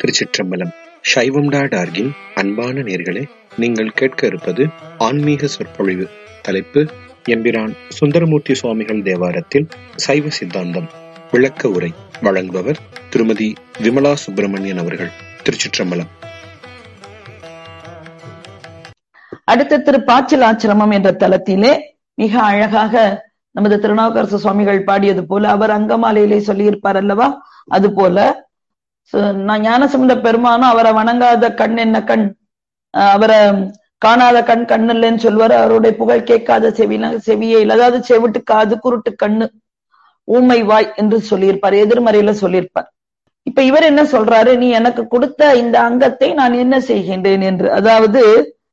திருச்சிற்றம்பலம் சைவம் டாட் ஆர்கின் அன்பான நேர்களே நீங்கள் கேட்க இருப்பது ஆன்மீக சொற்பொழிவு தலைப்பு எம்பிரான் சுந்தரமூர்த்தி சுவாமிகள் தேவாரத்தில் சைவ சித்தாந்தம் விளக்க உரை வழங்குபவர் திருமதி விமலா சுப்பிரமணியன் அவர்கள் திருச்சிற்றம்பலம் அடுத்த திரு பாச்சில் ஆச்சிரமம் என்ற தலத்திலே மிக அழகாக நமது திருநாவுக்கரசு சுவாமிகள் பாடியது போல அவர் அங்கமாலையிலே சொல்லியிருப்பார் அல்லவா அது போல நான் ஞானசம்பந்த பெருமானும் அவரை வணங்காத கண் என்ன கண் அவரை காணாத கண் கண்ணு இல்லைன்னு சொல்வாரு அவருடைய புகழ் கேட்காத செவினா செவியே இல்லை அதாவது செவிட்டு காது குருட்டு கண்ணு ஊமை வாய் என்று சொல்லியிருப்பார் எதிர்மறையில சொல்லியிருப்பார் இப்ப இவர் என்ன சொல்றாரு நீ எனக்கு கொடுத்த இந்த அங்கத்தை நான் என்ன செய்கின்றேன் என்று அதாவது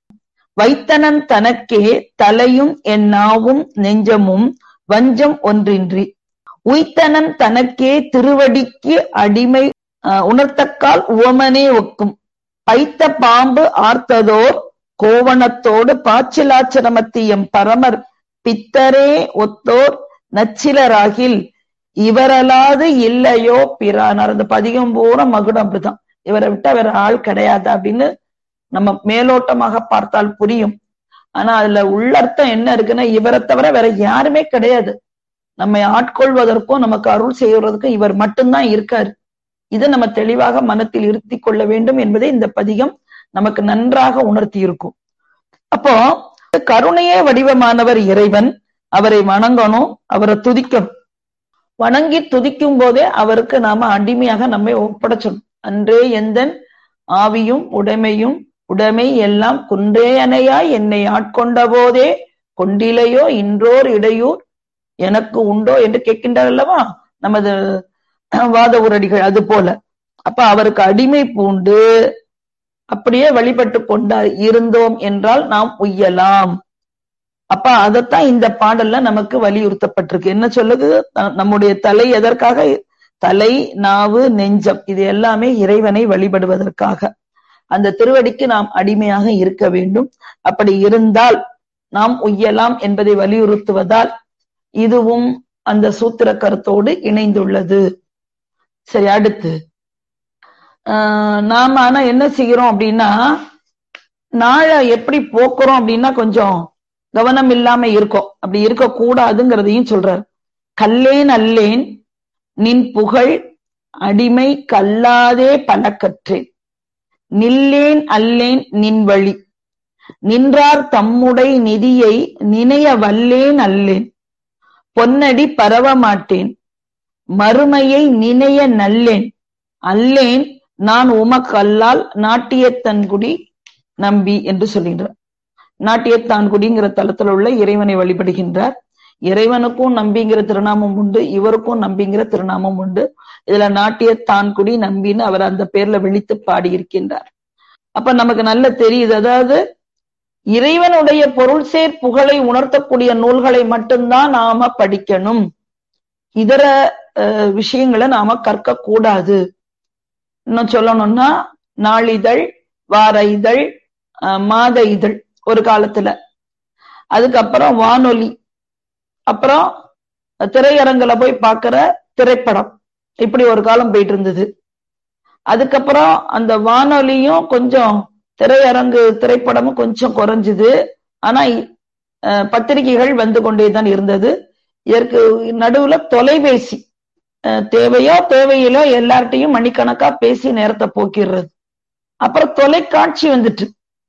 வைத்தனன் தனக்கே தலையும் என் நாவும் நெஞ்சமும் வஞ்சம் ஒன்றின்றி உய்த்தனன் தனக்கே திருவடிக்கு அடிமை உணர்த்தக்கால் உவமனே ஒக்கும் பைத்த பாம்பு ஆர்த்ததோர் கோவணத்தோடு பாச்சிலாச்சிரமத்தியம் பரமர் பித்தரே ஒத்தோர் நச்சிலராகில் இவரலாது இல்லையோ பிரானார் அந்த பதிகம் பூரா மகுடம் அப்படிதான் இவரை விட்டா வேற ஆள் கிடையாது அப்படின்னு நம்ம மேலோட்டமாக பார்த்தால் புரியும் ஆனா அதுல உள்ளர்த்தம் என்ன இருக்குன்னா இவரை தவிர வேற யாருமே கிடையாது நம்மை ஆட்கொள்வதற்கும் நமக்கு அருள் செய்வதற்கும் இவர் மட்டும்தான் இருக்காரு இதை நம்ம தெளிவாக மனத்தில் இருத்தி கொள்ள வேண்டும் என்பதை இந்த பதிகம் நமக்கு நன்றாக உணர்த்தி இருக்கும் அப்போ கருணையே வடிவமானவர் இறைவன் அவரை வணங்கணும் அவரை துதிக்கணும் வணங்கி துதிக்கும் போதே அவருக்கு நாம அடிமையாக நம்மை ஒப்படைச்சணும் அன்றே எந்தன் ஆவியும் உடைமையும் உடைமை எல்லாம் குன்றே அணையாய் என்னை ஆட்கொண்ட போதே கொண்டிலையோ இன்றோர் இடையூர் எனக்கு உண்டோ என்று கேட்கின்றார் அல்லவா நமது வாத உரடிகள் அது போல அப்ப அவருக்கு அடிமை பூண்டு அப்படியே வழிபட்டு கொண்டா இருந்தோம் என்றால் நாம் உய்யலாம் அப்ப அதத்தான் இந்த பாடல்ல நமக்கு வலியுறுத்தப்பட்டிருக்கு என்ன சொல்லுது நம்முடைய தலை எதற்காக தலை நாவு நெஞ்சம் இது எல்லாமே இறைவனை வழிபடுவதற்காக அந்த திருவடிக்கு நாம் அடிமையாக இருக்க வேண்டும் அப்படி இருந்தால் நாம் உய்யலாம் என்பதை வலியுறுத்துவதால் இதுவும் அந்த சூத்திர கருத்தோடு இணைந்துள்ளது சரி அடுத்து நாம ஆனா என்ன செய்கிறோம் அப்படின்னா நாளை எப்படி போக்குறோம் அப்படின்னா கொஞ்சம் கவனம் இல்லாம இருக்கும் அப்படி இருக்க கூடாதுங்கிறதையும் சொல்றார் கல்லேன் அல்லேன் நின் புகழ் அடிமை கல்லாதே பல கற்றேன் நில்லேன் அல்லேன் நின் வழி நின்றார் தம்முடை நிதியை நினைய வல்லேன் அல்லேன் பொன்னடி பரவ மாட்டேன் மறுமையை நினைய நல்லேன் அல்லேன் நான் உமக்கல்லால் நாட்டியத்தன்குடி நம்பி என்று சொல்கின்றார் நாட்டியத்தான்குடிங்கிற தளத்துல உள்ள இறைவனை வழிபடுகின்றார் இறைவனுக்கும் நம்பிங்கிற திருநாமம் உண்டு இவருக்கும் நம்பிங்கிற திருநாமம் உண்டு இதுல நாட்டியத்தான்குடி நம்பின்னு அவர் அந்த பேர்ல விழித்து பாடியிருக்கின்றார் அப்ப நமக்கு நல்ல தெரியுது அதாவது இறைவனுடைய பொருள் சேர் புகழை உணர்த்தக்கூடிய நூல்களை மட்டும்தான் நாம படிக்கணும் இதர விஷயங்களை நாம கற்க கூடாது இன்னும் சொல்லணும்னா நாளிதழ் வார இதழ் மாத இதழ் ஒரு காலத்துல அதுக்கப்புறம் வானொலி அப்புறம் திரையரங்குல போய் பார்க்கிற திரைப்படம் இப்படி ஒரு காலம் போயிட்டு இருந்தது அதுக்கப்புறம் அந்த வானொலியும் கொஞ்சம் திரையரங்கு திரைப்படமும் கொஞ்சம் குறைஞ்சுது ஆனா பத்திரிகைகள் வந்து கொண்டேதான் இருந்தது இதற்கு நடுவுல தொலைபேசி தேவையோ தேவையிலோ எல்லார்ட்டையும் மணிக்கணக்கா பேசி நேரத்தை போக்கிடுறது அப்புறம் தொலைக்காட்சி வந்துட்டு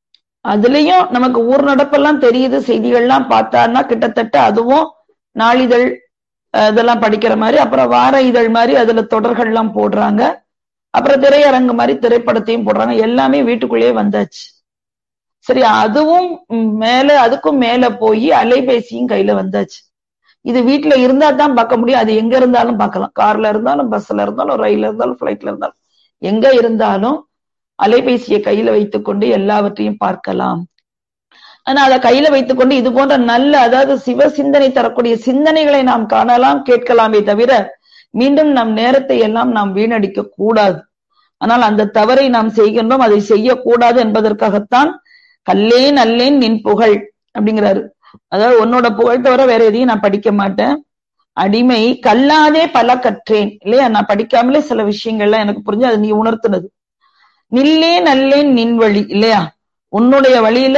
அதுலயும் நமக்கு ஊர் நடப்பெல்லாம் தெரியுது செய்திகள்லாம் பார்த்தான்னா கிட்டத்தட்ட அதுவும் நாளிதழ் இதெல்லாம் படிக்கிற மாதிரி அப்புறம் வார இதழ் மாதிரி அதுல தொடர்கள்லாம் போடுறாங்க அப்புறம் திரையரங்கு மாதிரி திரைப்படத்தையும் போடுறாங்க எல்லாமே வீட்டுக்குள்ளேயே வந்தாச்சு சரி அதுவும் மேல அதுக்கும் மேல போய் அலைபேசியும் கையில வந்தாச்சு இது வீட்டுல இருந்தா தான் பார்க்க முடியும் அது எங்க இருந்தாலும் பார்க்கலாம் கார்ல இருந்தாலும் பஸ்ல இருந்தாலும் ரயில்ல இருந்தாலும் பிளைட்ல இருந்தாலும் எங்க இருந்தாலும் அலைபேசியை கையில வைத்துக்கொண்டு எல்லாவற்றையும் பார்க்கலாம் ஆனா அதை கையில வைத்துக்கொண்டு இது போன்ற நல்ல அதாவது சிவ சிந்தனை தரக்கூடிய சிந்தனைகளை நாம் காணலாம் கேட்கலாமே தவிர மீண்டும் நம் நேரத்தை எல்லாம் நாம் வீணடிக்க கூடாது ஆனால் அந்த தவறை நாம் செய்கின்றோம் அதை செய்யக்கூடாது என்பதற்காகத்தான் கல்லேன் அல்லேன் நின் புகழ் அப்படிங்கிறாரு அதாவது உன்னோட புகழ் தவிர வேற எதையும் நான் படிக்க மாட்டேன் அடிமை கல்லாதே பல கற்றேன் இல்லையா நான் படிக்காமலே சில விஷயங்கள்லாம் எனக்கு புரிஞ்சு அது நீ உணர்த்துனது நில்லே நல்லேன் நின் வழி இல்லையா உன்னுடைய வழியில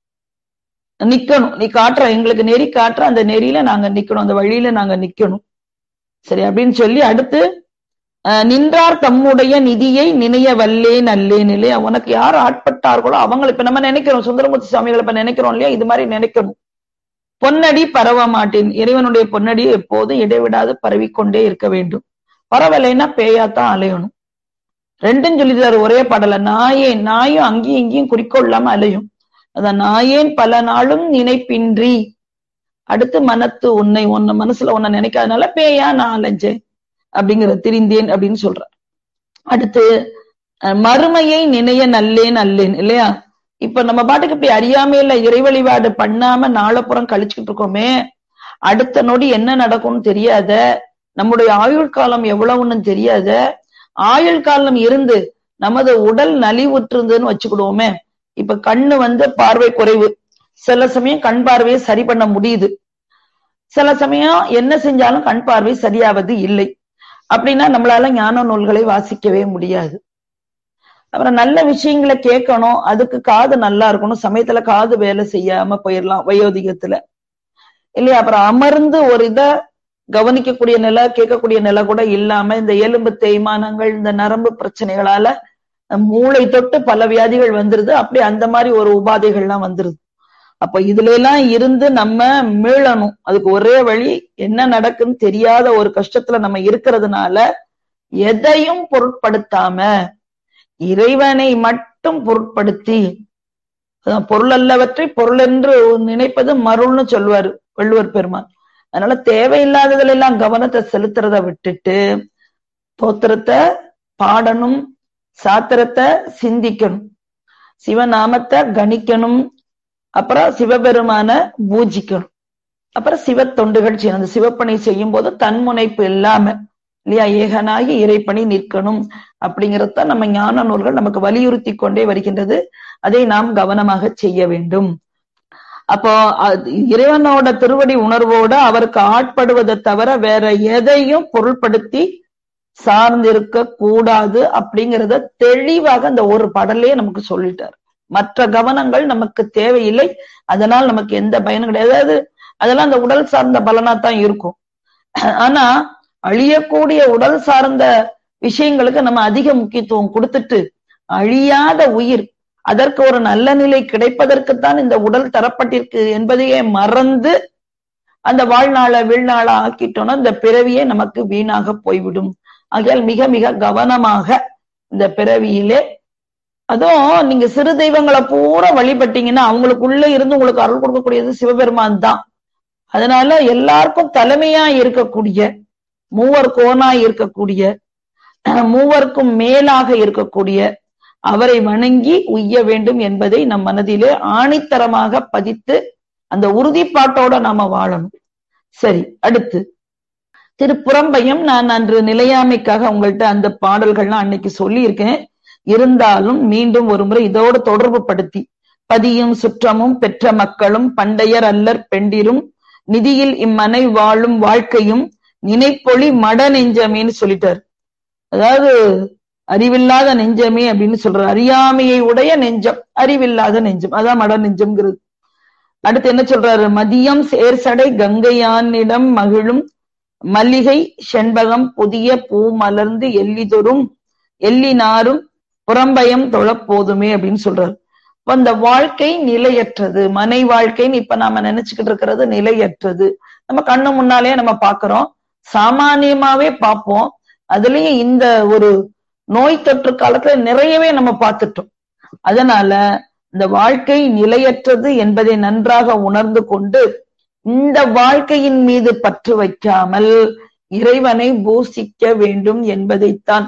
நிக்கணும் நீ காட்டுற எங்களுக்கு நெறி காட்டுற அந்த நெறியில நாங்க நிக்கணும் அந்த வழியில நாங்க நிக்கணும் சரி அப்படின்னு சொல்லி அடுத்து அஹ், நின்றார் தம்முடைய நிதியை நினைய வல்லேன் அல்லேன் இல்லையா உனக்கு யார் ஆட்பட்டார்களோ அவங்களை இப்ப நம்ம நினைக்கிறோம் சுந்தரமூர்த்தி சுவாமிகளை இப்ப நினைக்கிறோம் இல்லையா இது மாதிரி நினைக்கணும் பொன்னடி பரவ மாட்டேன் இறைவனுடைய பொன்னடி எப்போதும் இடைவிடாது பரவிக்கொண்டே இருக்க வேண்டும் பரவலைன்னா பேயாத்தான் அலையணும் ரெண்டும் சொல்லிட்டாரு ஒரே பாடல நாயேன் நாயும் அங்கேயும் இங்கேயும் குறிக்கோள் இல்லாம அலையும் அதான் நாயேன் பல நாளும் நினைப்பின்றி அடுத்து மனத்து உன்னை உன்னை மனசுல உன்னை நினைக்காதனால பேயா நான் அலைஞ்சேன் அப்படிங்கிற திரிந்தேன் அப்படின்னு சொல்றார் அடுத்து அஹ், மறுமையை நினைய நல்லேன் அல்லேன் இல்லையா இப்ப நம்ம பாட்டுக்கு இப்படி அறியாமையில இறை வழிபாடு பண்ணாம நாளப்புறம் கழிச்சுக்கிட்டு இருக்கோமே அடுத்த நொடி என்ன நடக்கும்னு தெரியாத நம்முடைய ஆயுள் காலம் எவ்வளவுன்னு தெரியாத ஆயுள் காலம் இருந்து நமது உடல் நலிவுற்றிருந்ததுன்னு வச்சுக்கிடுவோமே இப்ப கண்ணு வந்து பார்வை குறைவு சில சமயம் கண் பார்வையை சரி பண்ண முடியுது சில சமயம் என்ன செஞ்சாலும் கண் பார்வை சரியாவது இல்லை அப்படின்னா நம்மளால ஞான நூல்களை வாசிக்கவே முடியாது அப்புறம் நல்ல விஷயங்களை கேட்கணும் அதுக்கு காது நல்லா இருக்கணும் சமயத்துல காது வேலை செய்யாம போயிடலாம் வயோதிகத்துல இல்லையா அப்புறம் அமர்ந்து ஒரு இத கவனிக்கக்கூடிய நிலை கேட்கக்கூடிய நிலை கூட இல்லாம இந்த எலும்பு தேய்மானங்கள் இந்த நரம்பு பிரச்சனைகளால மூளை தொட்டு பல வியாதிகள் வந்துருது அப்படி அந்த மாதிரி ஒரு உபாதைகள்லாம் வந்துருது அப்ப இதுல எல்லாம் இருந்து நம்ம மீளணும் அதுக்கு ஒரே வழி என்ன நடக்குன்னு தெரியாத ஒரு கஷ்டத்துல நம்ம இருக்கிறதுனால எதையும் பொருட்படுத்தாம இறைவனை மட்டும் பொருட்படுத்தி அதான் பொருள் அல்லவற்றை பொருள் என்று நினைப்பது மருள்னு சொல்வாரு வள்ளுவர் பெருமான் அதனால தேவையில்லாததுல எல்லாம் கவனத்தை செலுத்துறத விட்டுட்டு தோத்திரத்தை பாடணும் சாத்திரத்தை சிந்திக்கணும் சிவநாமத்தை கணிக்கணும் அப்புறம் சிவபெருமான பூஜிக்கணும் அப்புறம் சிவ தொண்டுகள் செய்யணும் அந்த சிவப்பணி செய்யும் போது தன்முனைப்பு இல்லாம இல்லையா ஏகனாகி இறைப்பணி நிற்கணும் அப்படிங்கறத நம்ம ஞான நூல்கள் நமக்கு வலியுறுத்தி கொண்டே வருகின்றது அதை நாம் கவனமாக செய்ய வேண்டும் அப்போ அது இறைவனோட திருவடி உணர்வோட அவருக்கு ஆட்படுவதை தவிர வேற எதையும் பொருள்படுத்தி சார்ந்திருக்க கூடாது அப்படிங்கறத தெளிவாக அந்த ஒரு பாடலே நமக்கு சொல்லிட்டார் மற்ற கவனங்கள் நமக்கு தேவையில்லை அதனால் நமக்கு எந்த பயனும் கிடையாது அதாவது அதெல்லாம் அந்த உடல் சார்ந்த பலனா தான் இருக்கும் ஆனா அழியக்கூடிய உடல் சார்ந்த விஷயங்களுக்கு நம்ம அதிக முக்கியத்துவம் கொடுத்துட்டு அழியாத உயிர் அதற்கு ஒரு நல்ல நிலை கிடைப்பதற்குத்தான் இந்த உடல் தரப்பட்டிருக்கு என்பதையே மறந்து அந்த வாழ்நாள வீழ்நாளா ஆக்கிட்டோம்னா இந்த பிறவியே நமக்கு வீணாக போய்விடும் ஆகையால் மிக மிக கவனமாக இந்த பிறவியிலே அதுவும் நீங்க சிறு தெய்வங்களை பூரா வழிபட்டீங்கன்னா அவங்களுக்குள்ள இருந்து உங்களுக்கு அருள் கொடுக்கக்கூடியது சிவபெருமான் தான் அதனால எல்லாருக்கும் தலைமையா இருக்கக்கூடிய மூவர் கோனா இருக்கக்கூடிய மூவருக்கும் மேலாக இருக்கக்கூடிய அவரை வணங்கி உய்ய வேண்டும் என்பதை நம் மனதிலே ஆணித்தரமாக பதித்து அந்த உறுதிப்பாட்டோட நாம வாழணும் சரி அடுத்து திருப்புறம்பையும் நான் அன்று நிலையாமைக்காக உங்கள்கிட்ட அந்த பாடல்கள்லாம் அன்னைக்கு சொல்லியிருக்கேன் இருந்தாலும் மீண்டும் ஒரு முறை இதோடு தொடர்பு படுத்தி பதியும் சுற்றமும் பெற்ற மக்களும் பண்டையர் அல்லர் பெண்டிரும் நிதியில் இம்மனை வாழும் வாழ்க்கையும் நினைப்பொழி மட நெஞ்சமேன்னு சொல்லிட்டார் அதாவது அறிவில்லாத நெஞ்சமே அப்படின்னு சொல்றாரு அறியாமையை உடைய நெஞ்சம் அறிவில்லாத நெஞ்சம் அதான் மட நெஞ்சம்ங்கிறது அடுத்து என்ன சொல்றாரு மதியம் சேர்சடை கங்கையானிடம் மகிழும் மல்லிகை செண்பகம் புதிய பூ மலர்ந்து எல்லிதொரும் எல்லினாரும் புறம்பயம் தொழப்போதுமே அப்படின்னு சொல்றாரு இப்ப அந்த வாழ்க்கை நிலையற்றது மனை வாழ்க்கைன்னு இப்ப நாம நினைச்சுக்கிட்டு இருக்கிறது நிலையற்றது நம்ம கண்ணு முன்னாலே நம்ம பாக்குறோம் சாமானியமாவே பார்ப்போம் அதுலயும் இந்த ஒரு நோய் தொற்று காலத்துல நிறையவே நம்ம பார்த்துட்டோம் அதனால இந்த வாழ்க்கை நிலையற்றது என்பதை நன்றாக உணர்ந்து கொண்டு இந்த வாழ்க்கையின் மீது பற்று வைக்காமல் இறைவனை பூசிக்க வேண்டும் என்பதைத்தான்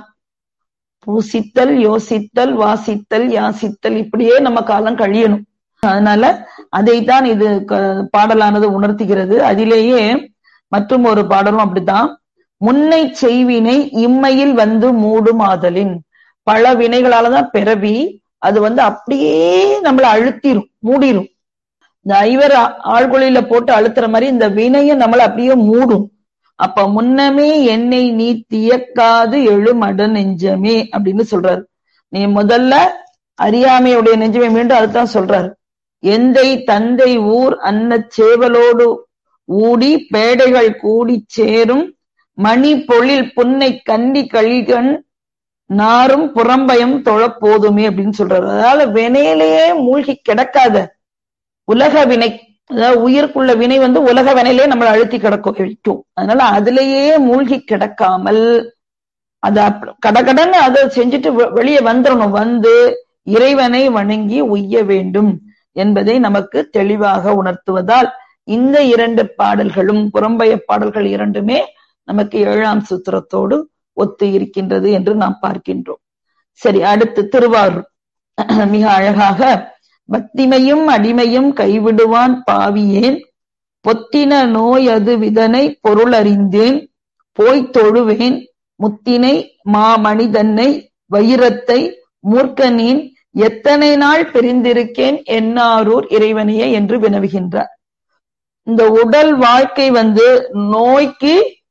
பூசித்தல் யோசித்தல் வாசித்தல் யாசித்தல் இப்படியே நம்ம காலம் கழியணும் அதனால அதைத்தான் இது பாடலானது உணர்த்துகிறது அதிலேயே மற்றும் ஒரு பாடலும் அப்படித்தான் முன்னை செய்வினை இம்மையில் வந்து மூடும் ஆதலின் பல வினைகளாலதான் பிறவி அது வந்து அப்படியே நம்மள அழுத்திரும் மூடிரும் இந்த ஐவர் ஆழ்கொழியில போட்டு அழுத்துற மாதிரி இந்த வினையை நம்மள அப்படியே மூடும் அப்ப முன்னமே என்னை நீ தியக்காது எழுமட நெஞ்சமே அப்படின்னு சொல்றாரு நீ முதல்ல அறியாமையுடைய நெஞ்சமே மீண்டும் அதுதான் சொல்றாரு எந்தை தந்தை ஊர் அன்ன சேவலோடு ஊடி பேடைகள் கூடி சேரும் மணி பொழில் புன்னை கண்டி கழிகண் நாரும் புறம்பயம் தொழப் போதுமே அப்படின்னு சொல்றாரு அதனால வினையிலேயே மூழ்கி கிடக்காத உலக வினை அதாவது உயிருக்குள்ள வினை வந்து உலக வினையிலேயே நம்மளை அழுத்தி கிடக்க வைக்கும் அதனால அதுலேயே மூழ்கி கிடக்காமல் அத கடகடன்னு அதை செஞ்சுட்டு வெளியே வந்துடணும் வந்து இறைவனை வணங்கி உய்ய வேண்டும் என்பதை நமக்கு தெளிவாக உணர்த்துவதால் இந்த இரண்டு பாடல்களும் புறம்பய பாடல்கள் இரண்டுமே நமக்கு ஏழாம் சூத்திரத்தோடு ஒத்து இருக்கின்றது என்று நாம் பார்க்கின்றோம் சரி அடுத்து திருவாரூர் மிக அழகாக பக்திமையும் அடிமையும் கைவிடுவான் பாவியேன் பொத்தின நோய் அது விதனை பொருள் அறிந்தேன் போய்த் தொழுவேன் முத்தினை மாமணிதன்னை வைரத்தை மூர்க்கனின் எத்தனை நாள் பிரிந்திருக்கேன் என்னாரூர் இறைவனையே என்று வினவுகின்றார் இந்த உடல் வாழ்க்கை வந்து நோய்க்கு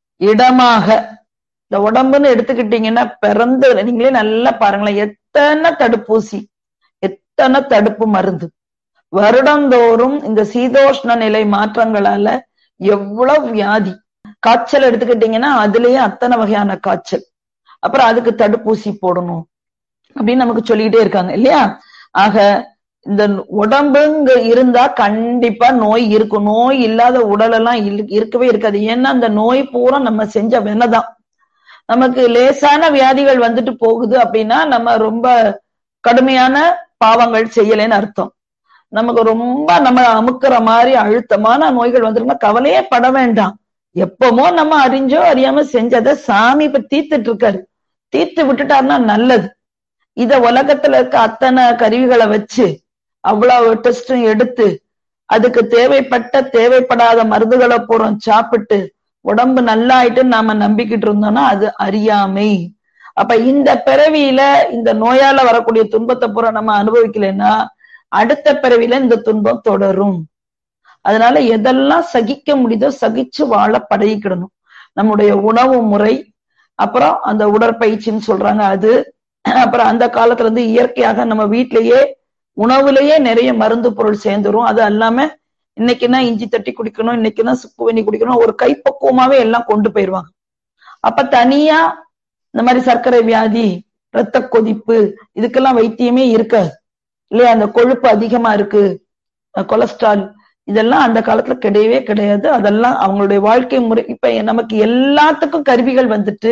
இடமாக இந்த உடம்புன்னு எடுத்துக்கிட்டீங்கன்னா பிறந்த நீங்களே நல்லா பாருங்களேன் எத்தனை தடுப்பூசி எத்தனை தடுப்பு மருந்து வருடந்தோறும் இந்த சீதோஷ்ண நிலை மாற்றங்களால எவ்வளவு வியாதி காய்ச்சல் எடுத்துக்கிட்டீங்கன்னா அதுலயே அத்தனை வகையான காய்ச்சல் அப்புறம் அதுக்கு தடுப்பூசி போடணும் அப்படின்னு நமக்கு சொல்லிக்கிட்டே இருக்காங்க இல்லையா ஆக இந்த உடம்புங்க இருந்தா கண்டிப்பா நோய் இருக்கும் நோய் இல்லாத உடல் எல்லாம் இருக்கவே இருக்காது ஏன்னா அந்த நோய் பூரா நம்ம செஞ்ச வெனதான் நமக்கு லேசான வியாதிகள் வந்துட்டு போகுது அப்படின்னா நம்ம ரொம்ப கடுமையான பாவங்கள் செய்யலைன்னு அர்த்தம் நமக்கு ரொம்ப நம்ம அமுக்குற மாதிரி அழுத்தமான நோய்கள் வந்துருந்தா கவலையே பட வேண்டாம் எப்பமோ நம்ம அறிஞ்சோ அறியாம செஞ்சதை சாமி இப்ப தீர்த்துட்டு இருக்காரு தீர்த்து விட்டுட்டாருன்னா நல்லது இத உலகத்துல இருக்க அத்தனை கருவிகளை வச்சு அவ்வளவு டெஸ்டும் எடுத்து அதுக்கு தேவைப்பட்ட தேவைப்படாத மருந்துகளை பூரம் சாப்பிட்டு உடம்பு நல்லாயிட்டு நாம நம்பிக்கிட்டு இருந்தோம்னா அது அறியாமை அப்ப இந்த பிறவியில இந்த நோயால வரக்கூடிய துன்பத்தை பூரா நம்ம அனுபவிக்கலைன்னா அடுத்த பிறவியில இந்த துன்பம் தொடரும் அதனால எதெல்லாம் சகிக்க முடியுதோ சகிச்சு வாழ பழகிக்கிடணும் நம்முடைய உணவு முறை அப்புறம் அந்த உடற்பயிற்சின்னு சொல்றாங்க அது அப்புறம் அந்த காலத்துல இருந்து இயற்கையாக நம்ம வீட்டிலேயே உணவுலயே நிறைய மருந்து பொருள் சேர்ந்துரும் அது அல்லாம இன்னைக்குன்னா இஞ்சி தட்டி குடிக்கணும் இன்னைக்குன்னா சுக்கு வெண்ணி குடிக்கணும் ஒரு கைப்பக்குவமாவே எல்லாம் கொண்டு போயிருவாங்க அப்ப தனியா இந்த மாதிரி சர்க்கரை வியாதி ரத்த கொதிப்பு இதுக்கெல்லாம் வைத்தியமே இருக்காது இல்லையா அந்த கொழுப்பு அதிகமா இருக்கு கொலஸ்ட்ரால் இதெல்லாம் அந்த காலத்துல கிடையவே கிடையாது அதெல்லாம் அவங்களுடைய வாழ்க்கை முறை இப்ப நமக்கு எல்லாத்துக்கும் கருவிகள் வந்துட்டு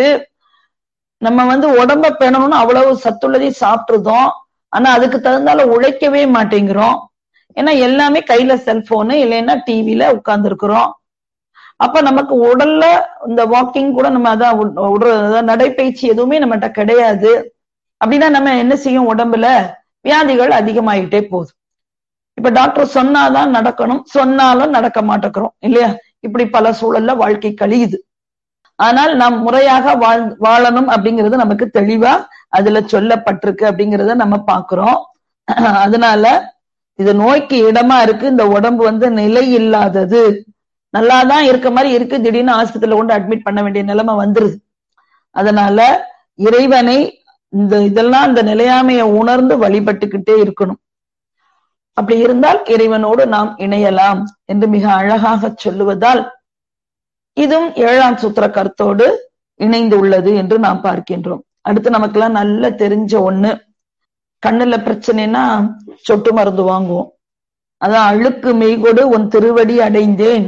நம்ம வந்து உடம்ப பேணணும்னு அவ்வளவு சத்துள்ளதையும் சாப்பிட்டுருதோம் ஆனா அதுக்கு தகுந்தால உழைக்கவே மாட்டேங்கிறோம் ஏன்னா எல்லாமே கையில செல்போனு இல்லைன்னா டிவில உட்கார்ந்து இருக்கிறோம் அப்ப நமக்கு உடல்ல இந்த வாக்கிங் கூட நம்ம அதான் உடல் நடைப்பயிற்சி எதுவுமே நம்மகிட்ட கிடையாது அப்படின்னா நம்ம என்ன செய்யும் உடம்புல வியாதிகள் அதிகமாயிட்டே போகுது இப்ப டாக்டர் சொன்னாதான் நடக்கணும் சொன்னாலும் நடக்க மாட்டேங்கிறோம் இல்லையா இப்படி பல சூழல்ல வாழ்க்கை கழியுது ஆனால் நாம் முறையாக வாழ் வாழணும் அப்படிங்கிறது நமக்கு தெளிவா அதுல சொல்லப்பட்டிருக்கு அப்படிங்கிறத நம்ம பாக்குறோம் அதனால இது நோய்க்கு இடமா இருக்கு இந்த உடம்பு வந்து நிலை இல்லாதது நல்லாதான் இருக்க மாதிரி இருக்கு திடீர்னு ஆஸ்பத்திரியில கொண்டு அட்மிட் பண்ண வேண்டிய நிலைமை வந்துருது அதனால இறைவனை இந்த இதெல்லாம் இந்த நிலையாமையை உணர்ந்து வழிபட்டுக்கிட்டே இருக்கணும் அப்படி இருந்தால் இறைவனோடு நாம் இணையலாம் என்று மிக அழகாக சொல்லுவதால் இதுவும் ஏழாம் சூத்திர கருத்தோடு இணைந்து உள்ளது என்று நாம் பார்க்கின்றோம் அடுத்து நமக்கெல்லாம் நல்ல தெரிஞ்ச ஒண்ணு கண்ணுல பிரச்சனைனா சொட்டு மருந்து வாங்குவோம் அதான் அழுக்கு மெய்கொடு உன் திருவடி அடைந்தேன்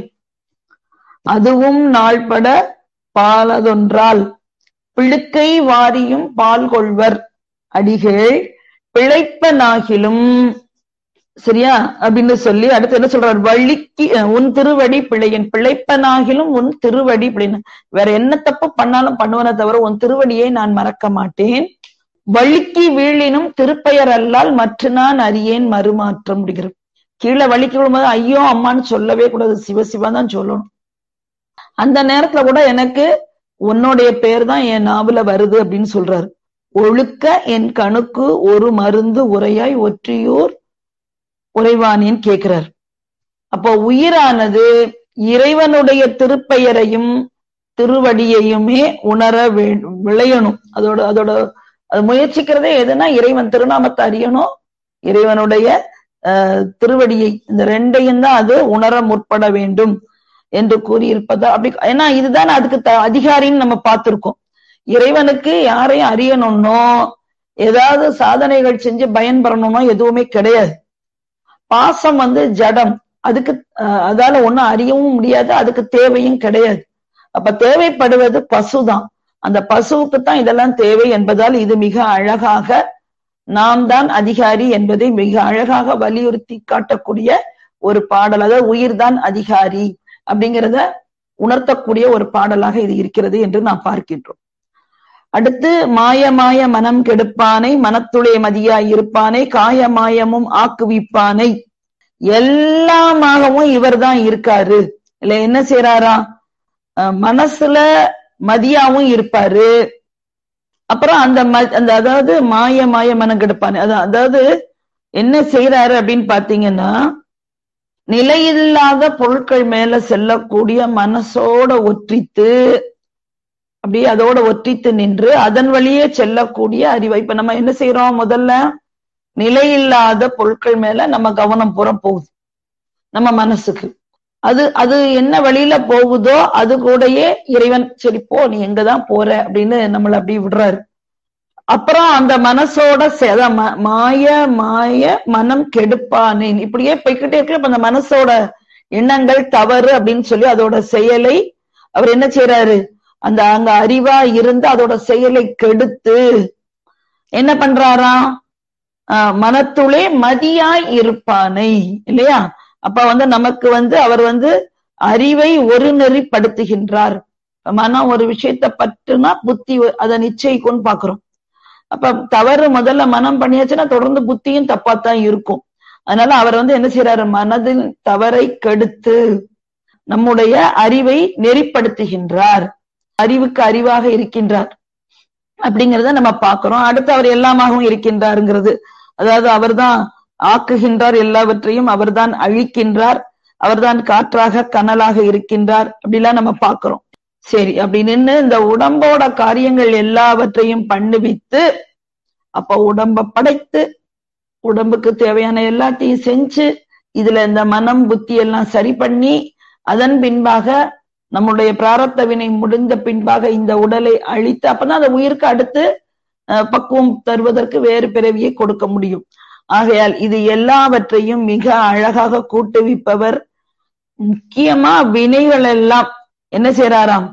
அதுவும் நாள்பட பாலதொன்றால் பிழுக்கை வாரியும் பால் கொள்வர் அடிகள் பிழைப்பனாகிலும் சரியா அப்படின்னு சொல்லி அடுத்து என்ன சொல்றார் வள்ளிக்கு உன் திருவடி பிழையன் பிழைப்பனாகிலும் உன் திருவடி பிழைன வேற என்ன தப்பு பண்ணாலும் பண்ணுவன தவிர உன் திருவடியை நான் மறக்க மாட்டேன் வள்ளிக்கு வீழினும் திருப்பெயர் அல்லால் மற்ற நான் அறியேன் மறுமாற்ற முடிகிறது கீழே வலிக்கு விழும்போது ஐயோ அம்மான்னு சொல்லவே கூடாது சிவசிவா தான் சொல்லணும் அந்த நேரத்துல கூட எனக்கு உன்னுடைய பேர் தான் என் நாவல வருது அப்படின்னு சொல்றாரு ஒழுக்க என் கணுக்கு ஒரு மருந்து உரையாய் ஒற்றியூர் உறைவானின்னு கேட்கிறார் அப்போ உயிரானது இறைவனுடைய திருப்பெயரையும் திருவடியையுமே உணர விளையணும் அதோட அதோட அது முயற்சிக்கிறதே எதுனா இறைவன் திருநாமத்தை அறியணும் இறைவனுடைய அஹ், திருவடியை இந்த ரெண்டையும் தான் அது உணர முற்பட வேண்டும் என்று கூறியிருப்பதா அப்படி ஏன்னா இதுதான் அதுக்கு த- அதிகாரின்னு நம்ம பார்த்திருக்கோம் இறைவனுக்கு யாரையும் அறியணும்னோ ஏதாவது சாதனைகள் செஞ்சு பயன்பெறணும்னோ எதுவுமே கிடையாது பாசம் வந்து ஜடம் அதுக்கு அஹ், அதால ஒண்ணும் அறியவும் முடியாது அதுக்கு தேவையும் கிடையாது அப்ப தேவைப்படுவது பசுதான் அந்த பசுவுக்கு தான் இதெல்லாம் தேவை என்பதால் இது மிக அழகாக நாம் தான் அதிகாரி என்பதை மிக அழகாக வலியுறுத்தி காட்டக்கூடிய ஒரு பாடல் அதாவது உயிர்தான் அதிகாரி அப்படிங்கிறத உணர்த்தக்கூடிய ஒரு பாடலாக இது இருக்கிறது என்று நாம் பார்க்கின்றோம் அடுத்து மாய மாய மனம் கெடுப்பானை மனத்துளே மதியாய் இருப்பானை காய மாயமும் ஆக்குவிப்பானை எல்லாமாகவும் இவர்தான் இருக்காரு இல்ல என்ன செய்யறாரா அஹ் மனசுல மதியாவும் இருப்பாரு அப்புறம் அந்த ம- அந்த அதாவது மாய மாய மனம் கெடுப்பானே அதான் அதாவது என்ன செய்யறாரு அப்படின்னு பாத்தீங்கன்னா நிலையில்லாத பொருட்கள் மேல செல்லக்கூடிய மனசோட ஒற்றித்து அப்படியே அதோட ஒற்றித்து நின்று அதன் வழியே செல்லக்கூடிய அறிவை இப்ப நம்ம என்ன செய்யறோம் முதல்ல நிலையில்லாத பொருட்கள் மேல நம்ம கவனம் புறம் போகுது நம்ம மனசுக்கு அது அது என்ன வழியில போகுதோ அது கூடயே இறைவன் சரி போ நீ எங்கதான் போற அப்படின்னு நம்மள அப்படி விடுறாரு அப்புறம் அந்த மனசோட சே- அதான் ம- மாய மாய மனம் கெடுப்பானேன் இப்படியே போய்க்கிட்டே இருக்கு அப்ப அந்த மனசோட எண்ணங்கள் தவறு அப்படின்னு சொல்லி அதோட செயலை அவர் என்ன செய்யறாரு அந்த அங்க அறிவா இருந்து அதோட செயலை கெடுத்து என்ன பண்றாராம் ஆஹ் மனத்துளே மதியாய் இருப்பானை இல்லையா அப்ப வந்து நமக்கு வந்து அவர் வந்து அறிவை ஒரு நெறிப்படுத்துகின்றார் மனம் ஒரு விஷயத்த பற்றுனா புத்தி அதை நிச்சயிக்கும்னு பாக்குறோம் அப்ப தவறு முதல்ல மனம் பண்ணியாச்சுன்னா தொடர்ந்து புத்தியும் தப்பாத்தான் இருக்கும் அதனால அவர் வந்து என்ன செய்யறாரு மனதின் தவறை கெடுத்து நம்முடைய அறிவை நெறிப்படுத்துகின்றார் அறிவுக்கு அறிவாக இருக்கின்றார் அப்படிங்கறத நம்ம பார்க்கிறோம் அடுத்து அவர் எல்லாமாகவும் இருக்கின்றாருங்கிறது அதாவது அவர்தான் ஆக்குகின்றார் எல்லாவற்றையும் அவர்தான் அழிக்கின்றார் அவர்தான் காற்றாக கனலாக இருக்கின்றார் அப்படிலாம் நம்ம பார்க்கிறோம் சரி அப்படி நின்னு இந்த உடம்போட காரியங்கள் எல்லாவற்றையும் பண்ணுவித்து அப்ப உடம்ப படைத்து உடம்புக்கு தேவையான எல்லாத்தையும் செஞ்சு இதுல இந்த மனம் புத்தி எல்லாம் சரி பண்ணி அதன் பின்பாக நம்முடைய பிராரத்த வினை முடிந்த பின்பாக இந்த உடலை அழித்து அப்பதான் அந்த உயிருக்கு அடுத்து அஹ், பக்குவம் தருவதற்கு வேறு பிறவியை கொடுக்க முடியும் ஆகையால் இது எல்லாவற்றையும் மிக அழகாக கூட்டுவிப்பவர் முக்கியமா வினைகள் எல்லாம் என்ன செய்யறாராம்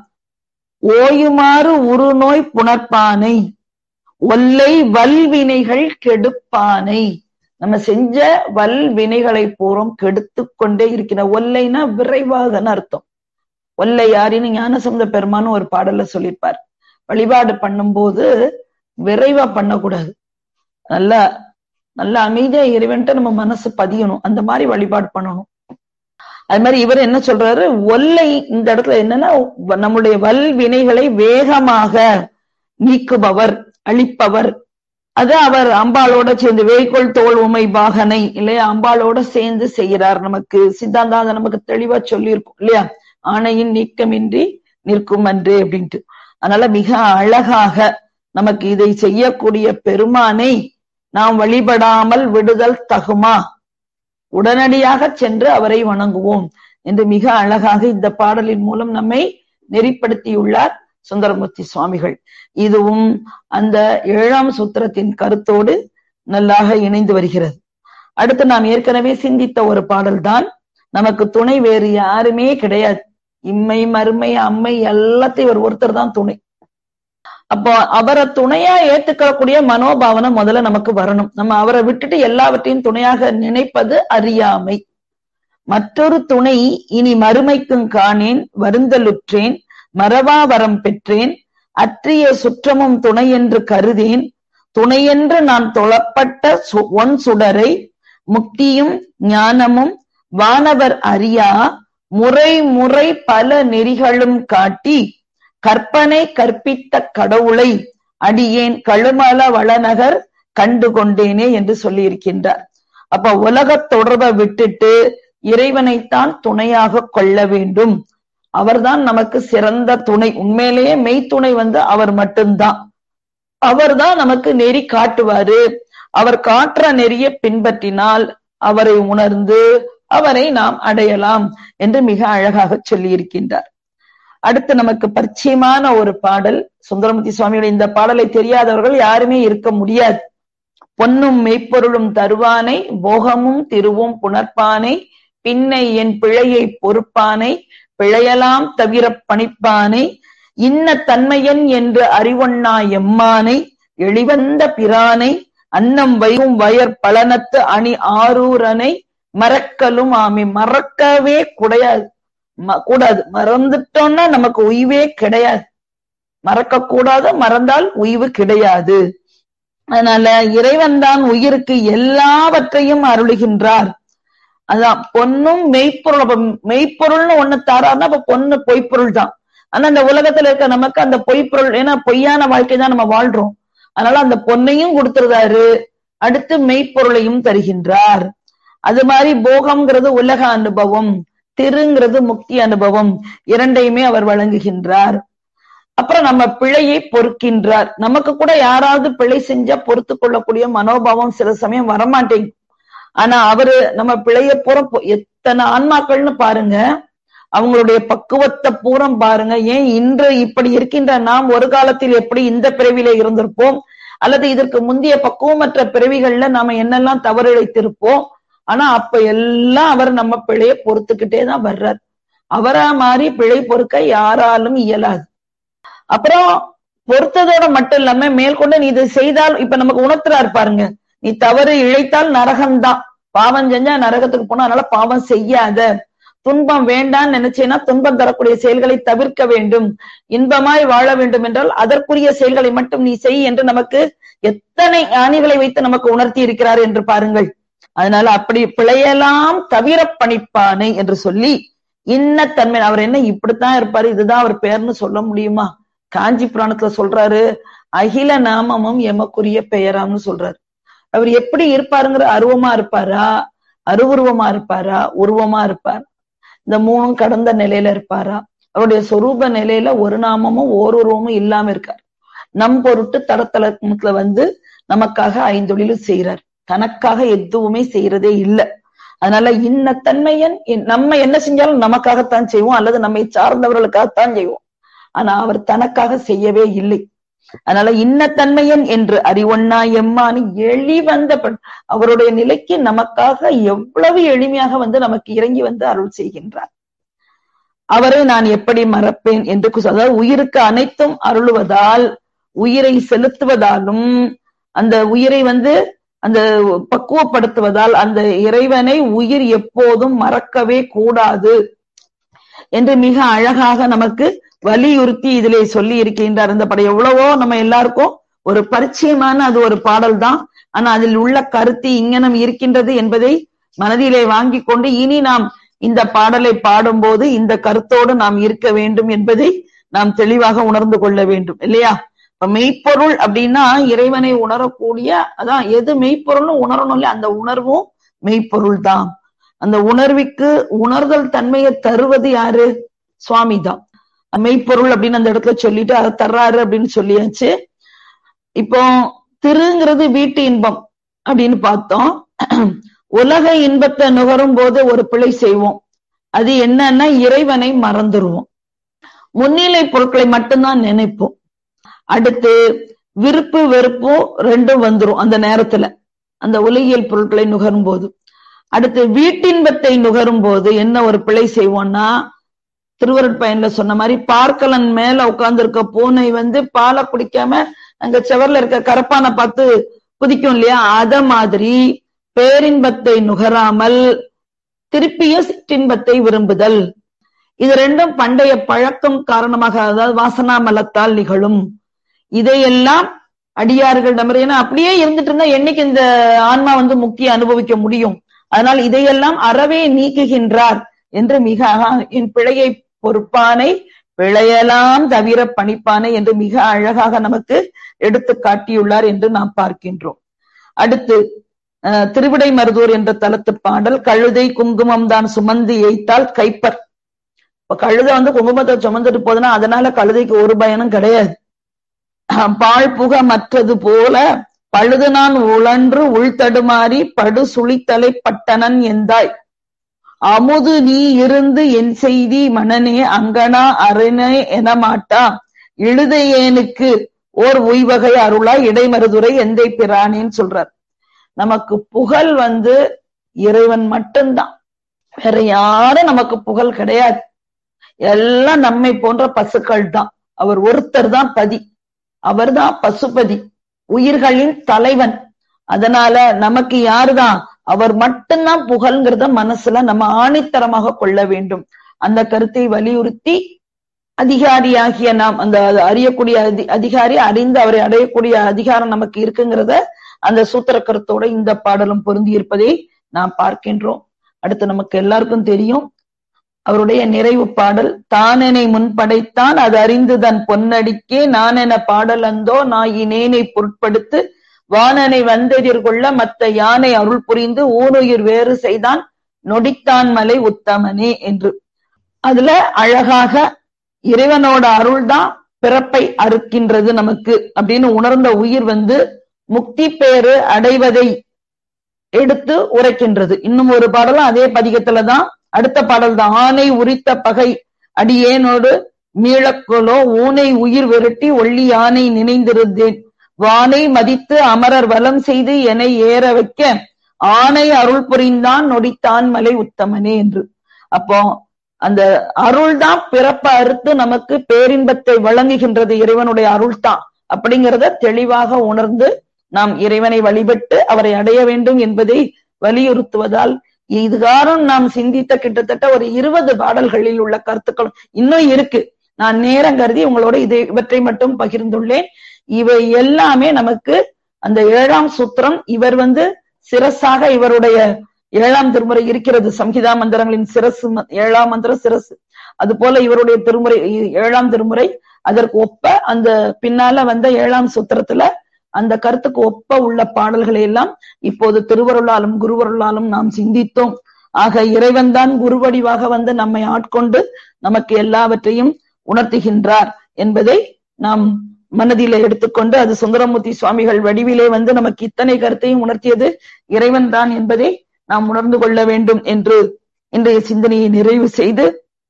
ஓயுமாறு உருநோய் புணர்ப்பானை ஒல்லை வல்வினைகள் கெடுப்பானை நம்ம செஞ்ச வல்வினைகளை பூரம் கெடுத்து கொண்டே இருக்கிற ஒல்லைனா விரைவாகன்னு அர்த்தம் ஒல்லை யாரின்னு ஞானசம்பந்த பெருமான்னு ஒரு பாடல்ல சொல்லியிருப்பார் வழிபாடு பண்ணும்போது விரைவா பண்ணக்கூடாது நல்லா நல்ல அமைதியா இறைவன்ட்டு நம்ம மனசு பதியணும் அந்த மாதிரி வழிபாடு பண்ணணும் அது மாதிரி இவர் என்ன சொல்றாரு ஒல்லை இந்த இடத்துல என்னன்னா நம்முடைய வல் வினைகளை வேகமாக நீக்குபவர் அழிப்பவர் அது அவர் அம்பாளோட சேர்ந்து வேய்கோள் தோல் உமை பாகனை இல்லையா அம்பாளோட சேர்ந்து செய்கிறார் நமக்கு சித்தாந்தம் அதை நமக்கு தெளிவா சொல்லியிருக்கும் இல்லையா ஆணையின் நீக்கமின்றி நிற்கும் அன்று அப்படின்ட்டு அதனால மிக அழகாக நமக்கு இதை செய்யக்கூடிய பெருமானை நாம் வழிபடாமல் விடுதல் தகுமா உடனடியாக சென்று அவரை வணங்குவோம் என்று மிக அழகாக இந்த பாடலின் மூலம் நம்மை நெறிப்படுத்தியுள்ளார் சுந்தரமூர்த்தி சுவாமிகள் இதுவும் அந்த ஏழாம் சூத்திரத்தின் கருத்தோடு நல்லாக இணைந்து வருகிறது அடுத்து நாம் ஏற்கனவே சிந்தித்த ஒரு பாடல்தான் நமக்கு துணை வேறு யாருமே கிடையாது இம்மை மறுமை அம்மை எல்லாத்தையும் இவர் ஒருத்தர் தான் துணை அப்போ அவரை துணையா ஏத்துக்கக்கூடிய மனோபாவனை முதல்ல நமக்கு வரணும் நம்ம அவரை விட்டுட்டு எல்லாவற்றையும் துணையாக நினைப்பது அறியாமை மற்றொரு துணை இனி மறுமைக்கும் காணேன் வருந்தலுற்றேன் மறவா வரம் பெற்றேன் அற்றிய சுற்றமும் துணை என்று கருதேன் துணையென்று நான் தொழப்பட்ட சு- ஒன் சுடரை முக்தியும் ஞானமும் வானவர் அறியா முறை முறை பல நெறிகளும் காட்டி கற்பனை கற்பித்த கடவுளை அடியேன் கழுமல வளநகர் கண்டு கொண்டேனே என்று சொல்லியிருக்கின்றார் அப்ப உலகத் தொடர்பை விட்டுட்டு இறைவனைத்தான் துணையாக கொள்ள வேண்டும் அவர்தான் நமக்கு சிறந்த துணை உண்மையிலேயே மெய்த்துணை வந்து அவர் மட்டும்தான் அவர்தான் நமக்கு நெறி காட்டுவாரு அவர் காட்டுற நெறிய பின்பற்றினால் அவரை உணர்ந்து அவரை நாம் அடையலாம் என்று மிக அழகாக சொல்லி இருக்கின்றார் அடுத்து நமக்கு பரிச்சயமான ஒரு பாடல் சுந்தரமூர்த்தி சுவாமியுடைய இந்த பாடலை தெரியாதவர்கள் யாருமே இருக்க முடியாது பொன்னும் மெய்ப்பொருளும் தருவானை போகமும் திருவும் புணர்ப்பானை பின்னை என் பிழையை பொறுப்பானை பிழையலாம் தவிர பணிப்பானை இன்ன தன்மையன் என்று அறிவொண்ணா எம்மானை எளிவந்த பிரானை அன்னம் வைகும் வயற் பலனத்து அணி ஆரூரனை மறக்கலும் ஆமி மறக்கவே கூடாது கூடாது மறந்துட்டோம்னா நமக்கு உய்வே கிடையாது மறக்க கூடாது மறந்தால் உய்வு கிடையாது அதனால இறைவன் தான் உயிருக்கு எல்லாவற்றையும் அருளுகின்றார் அதான் பொண்ணும் மெய்ப்பொருள் அப்ப மெய்ப்பொருள்னு ஒண்ணு தாராருன்னா அப்ப பொண்ணு பொய்ப்பொருள் தான் ஆனா அந்த உலகத்துல இருக்க நமக்கு அந்த பொய்ப்பொருள் ஏன்னா பொய்யான வாழ்க்கை தான் நம்ம வாழ்றோம் அதனால அந்த பொன்னையும் கொடுத்துருந்தாரு அடுத்து மெய்ப்பொருளையும் தருகின்றார் அது மாதிரி போகம்ங்கிறது உலக அனுபவம் திருங்கிறது முக்தி அனுபவம் இரண்டையுமே அவர் வழங்குகின்றார் அப்புறம் நம்ம பிழையை பொறுக்கின்றார் நமக்கு கூட யாராவது பிழை செஞ்சா பொறுத்து கொள்ளக்கூடிய மனோபாவம் சில சமயம் வரமாட்டேங்குது ஆனா அவரு நம்ம பிழைய பூரம் எத்தனை ஆன்மாக்கள்னு பாருங்க அவங்களுடைய பக்குவத்தை பூரம் பாருங்க ஏன் இன்று இப்படி இருக்கின்ற நாம் ஒரு காலத்தில் எப்படி இந்த பிறவில இருந்திருப்போம் அல்லது இதற்கு முந்தைய பக்குவமற்ற பிறவிகள்ல நாம என்னெல்லாம் தவறு இழைத்திருப்போம் ஆனா அப்ப எல்லாம் அவர் நம்ம பிழைய பொறுத்துக்கிட்டே தான் வர்றார் அவரா மாதிரி பிழை பொறுக்க யாராலும் இயலாது அப்புறம் பொறுத்ததோட மட்டும் இல்லாம மேற்கொண்டு நீ இது செய்தால் இப்ப நமக்கு உணர்த்துறாரு பாருங்க நீ தவறு இழைத்தால் நரகம்தான் பாவம் செஞ்சா நரகத்துக்கு போனா அதனால பாவம் செய்யாத துன்பம் வேண்டான்னு நினைச்சேன்னா துன்பம் தரக்கூடிய செயல்களை தவிர்க்க வேண்டும் இன்பமாய் வாழ வேண்டும் என்றால் அதற்குரிய செயல்களை மட்டும் நீ செய் என்று நமக்கு எத்தனை ஞானிகளை வைத்து நமக்கு உணர்த்தி இருக்கிறார் என்று பாருங்கள் அதனால அப்படி பிழையெல்லாம் தவிர பணிப்பானை என்று சொல்லி இன்ன தன்மை அவர் என்ன இப்படித்தான் இருப்பாரு இதுதான் அவர் பேர்னு சொல்ல முடியுமா காஞ்சி புராணத்துல சொல்றாரு அகில நாமமும் எமக்குரிய பெயராம்னு சொல்றாரு அவர் எப்படி இருப்பாருங்கிற அருவமா இருப்பாரா அருவுருவமா இருப்பாரா உருவமா இருப்பார் இந்த மூணும் கடந்த நிலையில இருப்பாரா அவருடைய சொரூப நிலையில ஒரு நாமமும் ஓர் உருவமும் இல்லாம இருக்கார் நம் பொருட்டு தடத்தளத்துல வந்து நமக்காக ஐந்தொழிலும் செய்யறார் தனக்காக எதுவுமே செய்யறதே இல்லை அதனால இன்ன தன்மையன் நம்ம என்ன செஞ்சாலும் நமக்காகத்தான் செய்வோம் அல்லது நம்மை சார்ந்தவர்களுக்காகத்தான் செய்வோம் ஆனா அவர் தனக்காக செய்யவே இல்லை அதனால இன்னத்தன்மையன் என்று அறிவொன்னா எம்மானு எளி வந்த அவருடைய நிலைக்கு நமக்காக எவ்வளவு எளிமையாக வந்து நமக்கு இறங்கி வந்து அருள் செய்கின்றார் அவரை நான் எப்படி மறப்பேன் என்று அதாவது உயிருக்கு அனைத்தும் அருளுவதால் உயிரை செலுத்துவதாலும் அந்த உயிரை வந்து அந்த பக்குவப்படுத்துவதால் அந்த இறைவனை உயிர் எப்போதும் மறக்கவே கூடாது என்று மிக அழகாக நமக்கு வலியுறுத்தி இதிலே சொல்லி இருக்கின்றார் இந்த படம் எவ்வளவோ நம்ம எல்லாருக்கும் ஒரு பரிச்சயமான அது ஒரு பாடல் தான் ஆனா அதில் உள்ள கருத்து இங்கனம் இருக்கின்றது என்பதை மனதிலே வாங்கி கொண்டு இனி நாம் இந்த பாடலை பாடும்போது இந்த கருத்தோடு நாம் இருக்க வேண்டும் என்பதை நாம் தெளிவாக உணர்ந்து கொள்ள வேண்டும் இல்லையா இப்ப மெய்ப்பொருள் அப்படின்னா இறைவனை உணரக்கூடிய அதான் எது மெய்ப்பொருள்னு உணரணும் இல்லையா அந்த உணர்வும் மெய்ப்பொருள் தான் அந்த உணர்விக்கு உணர்தல் தன்மையை தருவது யாரு சுவாமி தான் மெய்ப்பொருள் அப்படின்னு அந்த இடத்துல சொல்லிட்டு அதை தர்றாரு அப்படின்னு சொல்லியாச்சு இப்போ திருங்கிறது வீட்டு இன்பம் அப்படின்னு பார்த்தோம் உலக இன்பத்தை நுகரும் போது ஒரு பிழை செய்வோம் அது என்னன்னா இறைவனை மறந்துருவோம் முன்னிலை பொருட்களை மட்டும்தான் நினைப்போம் அடுத்து விருப்பு வெறுப்பும் ரெண்டும் வந்துரும் அந்த நேரத்துல அந்த உலகியல் பொருட்களை நுகரும் போது அடுத்து வீட்டின்பத்தை நுகரும் போது என்ன ஒரு பிழை செய்வோம்னா திருவருட்பயன்ல சொன்ன மாதிரி பார்க்கலன் மேல உட்கார்ந்து இருக்க பூனை வந்து பாலை குடிக்காம அங்க செவர்ல இருக்க கரப்பானை பார்த்து குதிக்கும் இல்லையா அத மாதிரி பேரின்பத்தை நுகராமல் திருப்பிய சிற்றின்பத்தை விரும்புதல் இது ரெண்டும் பண்டைய பழக்கம் காரணமாக அதாவது வாசனா மலத்தால் நிகழும் இதையெல்லாம் அடியார்கள் நம்பர் ஏன்னா அப்படியே இருந்துட்டு இருந்தா என்னைக்கு இந்த ஆன்மா வந்து முக்கிய அனுபவிக்க முடியும் அதனால் இதையெல்லாம் அறவே நீக்குகின்றார் என்று மிக என் பிழையை பொறுப்பானை பிழையலாம் தவிர பணிப்பானை என்று மிக அழகாக நமக்கு எடுத்து காட்டியுள்ளார் என்று நாம் பார்க்கின்றோம் அடுத்து திருவிடை மருதூர் என்ற தலத்து பாடல் கழுதை குங்குமம் தான் சுமந்து எய்த்தால் கைப்பர் இப்ப கழுதை வந்து குங்குமத்தை சுமந்துட்டு போதுன்னா அதனால கழுதைக்கு ஒரு பயனும் கிடையாது பாழ் புக மற்றது போல பழுது நான் உழன்று உள்தடுமாறி படு சுழித்தலை பட்டனன் எந்தாய் அமுது நீ இருந்து என் செய்தி மனனே அங்கனா அரணே என மாட்டா இழுதையேனுக்கு ஓர் உய்வகை அருளா இடைமருதுரை எந்தை பிரானேன்னு சொல்றார் நமக்கு புகழ் வந்து இறைவன் மட்டும்தான் வேற யாரும் நமக்கு புகழ் கிடையாது எல்லாம் நம்மை போன்ற பசுக்கள் தான் அவர் ஒருத்தர் தான் பதி அவர்தான் பசுபதி உயிர்களின் தலைவன் அதனால நமக்கு யாருதான் அவர் மட்டும்தான் புகழ்ங்கிறத மனசுல நம்ம ஆணித்தரமாக கொள்ள வேண்டும் அந்த கருத்தை வலியுறுத்தி அதிகாரியாகிய நாம் அந்த அறியக்கூடிய அதி அதிகாரி அறிந்து அவரை அடையக்கூடிய அதிகாரம் நமக்கு இருக்குங்கிறத அந்த சூத்திர கருத்தோட இந்த பாடலும் பொருந்தி இருப்பதை நாம் பார்க்கின்றோம் அடுத்து நமக்கு எல்லாருக்கும் தெரியும் அவருடைய நிறைவு பாடல் தானெனை முன்படைத்தான் அது அறிந்து தன் பொன்னடிக்கே நான் என பாடல் அந்தோ நாயினேனை பொருட்படுத்து வானனை வந்தெதிர்கொள்ள மத்த யானை அருள் புரிந்து ஊனுயிர் வேறு செய்தான் நொடித்தான் மலை உத்தமனே என்று அதுல அழகாக இறைவனோட அருள் தான் பிறப்பை அறுக்கின்றது நமக்கு அப்படின்னு உணர்ந்த உயிர் வந்து முக்தி பேறு அடைவதை எடுத்து உரைக்கின்றது இன்னும் ஒரு பாடலும் அதே பதிகத்துலதான் அடுத்த பாடல் தான் ஆனை உரித்த பகை அடியேனோடு மீளக்கொலோ ஊனை உயிர் விரட்டி ஒள்ளி யானை நினைந்திருந்தேன் வானை மதித்து அமரர் வலம் செய்து என ஏற வைக்க ஆனை அருள் புரிந்தான் நொடித்தான் மலை உத்தமனே என்று அப்போ அந்த அருள் தான் பிறப்ப அறுத்து நமக்கு பேரின்பத்தை வழங்குகின்றது இறைவனுடைய அருள் தான் அப்படிங்கிறத தெளிவாக உணர்ந்து நாம் இறைவனை வழிபட்டு அவரை அடைய வேண்டும் என்பதை வலியுறுத்துவதால் இதுகாரம் நாம் சிந்தித்த கிட்டத்தட்ட ஒரு இருபது பாடல்களில் உள்ள கருத்துக்கள் இன்னும் இருக்கு நான் நேரம் கருதி உங்களோட இதை இவற்றை மட்டும் பகிர்ந்துள்ளேன் இவை எல்லாமே நமக்கு அந்த ஏழாம் சூத்திரம் இவர் வந்து சிரசாக இவருடைய ஏழாம் திருமுறை இருக்கிறது சம்ஹிதா மந்திரங்களின் சிரசு ஏழாம் மந்திரம் சிரசு அது போல இவருடைய திருமுறை ஏழாம் திருமுறை அதற்கு ஒப்ப அந்த பின்னால வந்த ஏழாம் சூத்திரத்துல அந்த கருத்துக்கு ஒப்ப உள்ள பாடல்களை எல்லாம் இப்போது திருவருளாலும் குருவருளாலும் நாம் சிந்தித்தோம் ஆக இறைவன் தான் குருவடிவாக வந்து நம்மை ஆட்கொண்டு நமக்கு எல்லாவற்றையும் உணர்த்துகின்றார் என்பதை நாம் மனதிலே எடுத்துக்கொண்டு அது சுந்தரமூர்த்தி சுவாமிகள் வடிவிலே வந்து நமக்கு இத்தனை கருத்தையும் உணர்த்தியது இறைவன் தான் என்பதை நாம் உணர்ந்து கொள்ள வேண்டும் என்று இன்றைய சிந்தனையை நிறைவு செய்து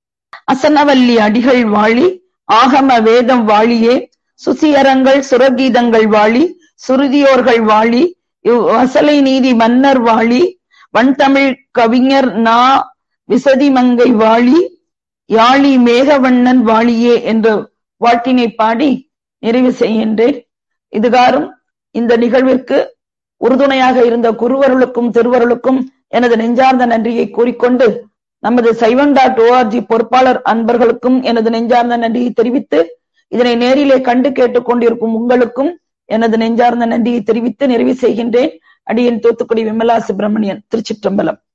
அசனவல்லி அடிகள் வாழி ஆகம வேதம் வாழியே சுசியரங்கள் சுரகீதங்கள் வாழி சுருதியோர்கள் வாழி இவ் வசலை நீதி மன்னர் வாழி வன்தமிழ் கவிஞர் நா விசதிமங்கை வாழி யாழி மேகவண்ணன் வாழியே என்ற வாழ்த்தினை பாடி நிறைவு செய்கின்றேன் இதுகாரும் இந்த நிகழ்விற்கு உறுதுணையாக இருந்த குருவருளுக்கும் திருவருளுக்கும் எனது நெஞ்சார்ந்த நன்றியை கூறிக்கொண்டு நமது சைவன் டாட் ஓஆர்ஜி பொறுப்பாளர் அன்பர்களுக்கும் எனது நெஞ்சார்ந்த நன்றியை தெரிவித்து இதனை நேரிலே கண்டு கேட்டுக் கொண்டிருக்கும் உங்களுக்கும் எனது நெஞ்சார்ந்த நன்றியை தெரிவித்து நிறைவு செய்கின்றேன் அடியன் தூத்துக்குடி விமலா சுப்பிரமணியன் திருச்சிற்றம்பலம்